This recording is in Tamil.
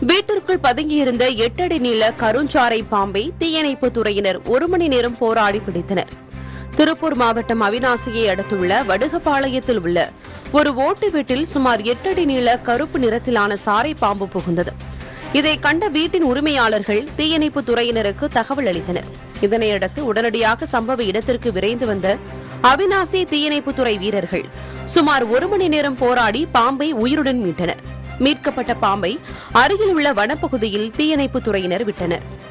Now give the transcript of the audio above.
வீட்டிற்குள் பதுங்கியிருந்த எட்டடி நீள கருஞ்சாறை பாம்பை தீயணைப்புத் துறையினர் ஒரு மணி நேரம் போராடி பிடித்தனர் திருப்பூர் மாவட்டம் அவினாசியை அடுத்துள்ள வடுகபாளையத்தில் உள்ள ஒரு ஓட்டு வீட்டில் சுமார் எட்டடி நீள கருப்பு நிறத்திலான சாறை பாம்பு புகுந்தது இதை கண்ட வீட்டின் உரிமையாளர்கள் தீயணைப்புத் துறையினருக்கு தகவல் அளித்தனர் இதனையடுத்து உடனடியாக சம்பவ இடத்திற்கு விரைந்து வந்த அவினாசி தீயணைப்புத்துறை வீரர்கள் சுமார் ஒரு மணி நேரம் போராடி பாம்பை உயிருடன் மீட்டனர் மீட்கப்பட்ட பாம்பை அருகில் உள்ள வனப்பகுதியில் தீயணைப்புத் துறையினர் விட்டனர்